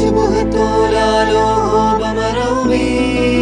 شبهة له بمرومي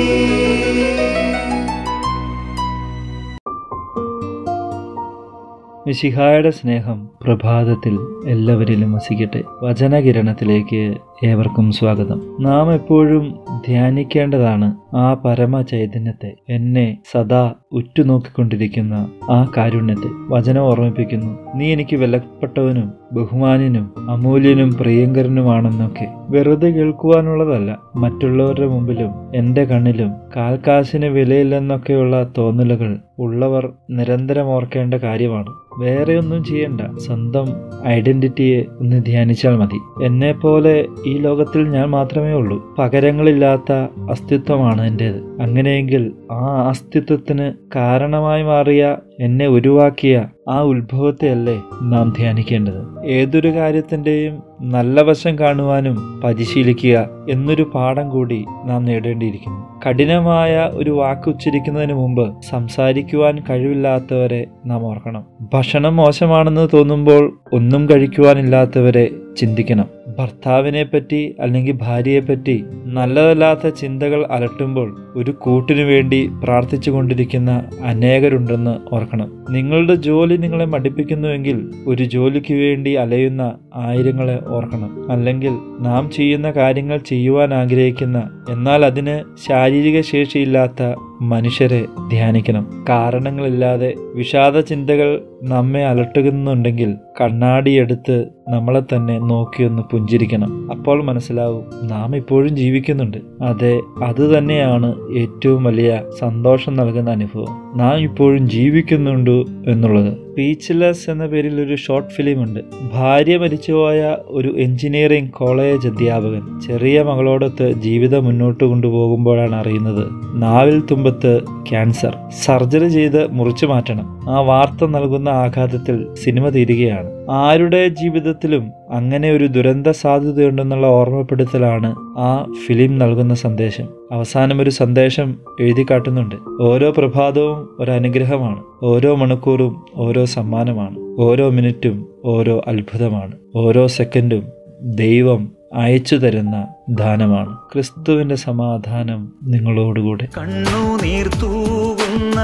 മിശിഹായുടെ സ്നേഹം പ്രഭാതത്തിൽ എല്ലാവരിലും വസിക്കട്ടെ വചനകിരണത്തിലേക്ക് ഏവർക്കും സ്വാഗതം നാം എപ്പോഴും ധ്യാനിക്കേണ്ടതാണ് ആ പരമ ചൈതന്യത്തെ എന്നെ സദാ ഉറ്റുനോക്കിക്കൊണ്ടിരിക്കുന്ന ആ കാരുണ്യത്തെ വചനം ഓർമ്മിപ്പിക്കുന്നു നീ എനിക്ക് വിലപ്പെട്ടവനും ബഹുമാന്യനും അമൂല്യനും പ്രിയങ്കരനുമാണെന്നൊക്കെ വെറുതെ കേൾക്കുവാനുള്ളതല്ല മറ്റുള്ളവരുടെ മുമ്പിലും എൻ്റെ കണ്ണിലും കാൽക്കാശിന് വിലയില്ലെന്നൊക്കെയുള്ള തോന്നലുകൾ ഉള്ളവർ നിരന്തരം ഓർക്കേണ്ട കാര്യമാണ് വേറെ ഒന്നും ചെയ്യണ്ട സ്വന്തം ഐഡന്റിറ്റിയെ ഒന്ന് ധ്യാനിച്ചാൽ മതി എന്നെ പോലെ ഈ ലോകത്തിൽ ഞാൻ മാത്രമേ ഉള്ളൂ പകരങ്ങളില്ലാത്ത അസ്തിത്വമാണ് എൻ്റേത് അങ്ങനെയെങ്കിൽ ആ അസ്തിത്വത്തിന് കാരണമായി മാറിയ എന്നെ ഉരുവാക്കിയ ആ ഉത്ഭവത്തെയല്ലേ നാം ധ്യാനിക്കേണ്ടത് ഏതൊരു കാര്യത്തിൻ്റെയും നല്ല വശം കാണുവാനും പരിശീലിക്കുക എന്നൊരു പാഠം കൂടി നാം നേടേണ്ടിയിരിക്കുന്നു കഠിനമായ ഒരു വാക്ക് ഉച്ചരിക്കുന്നതിന് മുമ്പ് സംസാരിക്കുവാൻ കഴിവില്ലാത്തവരെ നാം ഓർക്കണം ഭക്ഷണം മോശമാണെന്ന് തോന്നുമ്പോൾ ഒന്നും കഴിക്കുവാനില്ലാത്തവരെ ചിന്തിക്കണം ഭർത്താവിനെ പറ്റി അല്ലെങ്കിൽ ഭാര്യയെപ്പറ്റി നല്ലതല്ലാത്ത ചിന്തകൾ അലട്ടുമ്പോൾ ഒരു കൂട്ടിനു വേണ്ടി പ്രാർത്ഥിച്ചു കൊണ്ടിരിക്കുന്ന അനേകരുണ്ടെന്ന് ഓർക്കണം നിങ്ങളുടെ ജോലി നിങ്ങളെ മടുപ്പിക്കുന്നുവെങ്കിൽ ഒരു ജോലിക്ക് വേണ്ടി അലയുന്ന ആയിരങ്ങളെ ഓർക്കണം അല്ലെങ്കിൽ നാം ചെയ്യുന്ന കാര്യങ്ങൾ ചെയ്യുവാൻ ആഗ്രഹിക്കുന്ന എന്നാൽ അതിന് ശാരീരിക ശേഷിയില്ലാത്ത മനുഷ്യരെ ധ്യാനിക്കണം കാരണങ്ങളില്ലാതെ വിഷാദ ചിന്തകൾ നമ്മെ അലട്ടുന്നുണ്ടെങ്കിൽ കണ്ണാടിയെടുത്ത് നമ്മളെ തന്നെ നോക്കിയൊന്ന് പുഞ്ചിരിക്കണം അപ്പോൾ മനസ്സിലാവും നാം ഇപ്പോഴും ജീവിക്കുന്നുണ്ട് അതെ അത് തന്നെയാണ് ഏറ്റവും വലിയ സന്തോഷം നൽകുന്ന അനുഭവം നാം ഇപ്പോഴും ജീവിക്കുന്നുണ്ട് എന്നുള്ളത് സ്പീച്ച്ലെസ് എന്ന പേരിൽ ഒരു ഷോർട്ട് ഫിലിം ഉണ്ട് ഭാര്യ മരിച്ചുപോയ ഒരു എഞ്ചിനീയറിംഗ് കോളേജ് അധ്യാപകൻ ചെറിയ മകളോടൊത്ത് ജീവിതം മുന്നോട്ട് കൊണ്ടുപോകുമ്പോഴാണ് അറിയുന്നത് നാവിൽ തുമ്പത്ത് ക്യാൻസർ സർജറി ചെയ്ത് മുറിച്ചു മാറ്റണം ആ വാർത്ത നൽകുന്ന ആഘാതത്തിൽ സിനിമ തീരുകയാണ് ആരുടെ ജീവിതത്തിലും അങ്ങനെ ഒരു ദുരന്ത സാധ്യതയുണ്ടെന്നുള്ള ഓർമ്മപ്പെടുത്തലാണ് ആ ഫിലിം നൽകുന്ന സന്ദേശം അവസാനം ഒരു സന്ദേശം എഴുതി കാട്ടുന്നുണ്ട് ഓരോ പ്രഭാതവും ഒരു അനുഗ്രഹമാണ് ഓരോ മണിക്കൂറും ഓരോ സമ്മാനമാണ് ഓരോ മിനിറ്റും ഓരോ അത്ഭുതമാണ് ഓരോ സെക്കൻഡും ദൈവം അയച്ചു തരുന്ന ദാനമാണ് ക്രിസ്തുവിന്റെ സമാധാനം നിങ്ങളോടുകൂടെ കണ്ണുനീർ തൂകുന്ന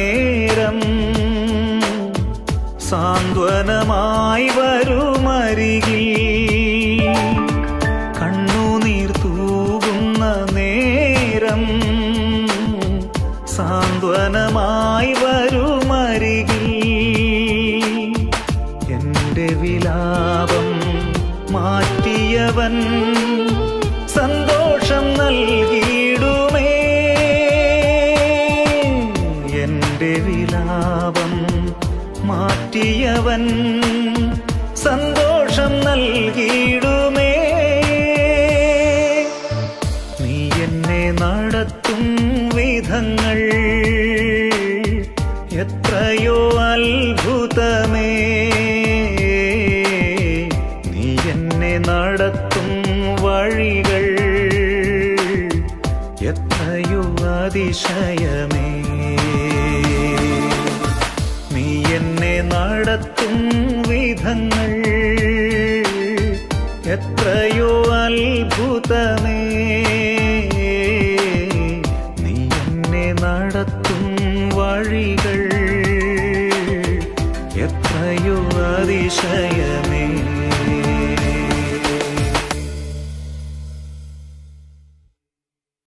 നേരം സാന്ത്വനമായി വരുമരികിൽ കണ്ണുനീർ തൂകുന്ന നേരം സാന്ത്വനമായി വരുമരികിൽ എന്റെ വിലാപം മാറ്റിയവൻ സന്തോഷം നൽകിയിടുമേ എന്റെ വിലാപം മാറ്റിയവൻ സന്തോഷം നൽകിയിടുമേ നീ എന്നെ നടത്തും വിധങ്ങൾ എത്രയോ അത്ഭുതമേ നീ എന്നെ നടത്തും വഴികൾ എത്രയോ അതിശയമേ നീ എന്നെ നടത്തും വിധങ്ങൾ എത്രയോ അത്ഭുതമേ നീ എന്നെ നടത്തും വഴികൾ എത്രയോ അതിശയമേ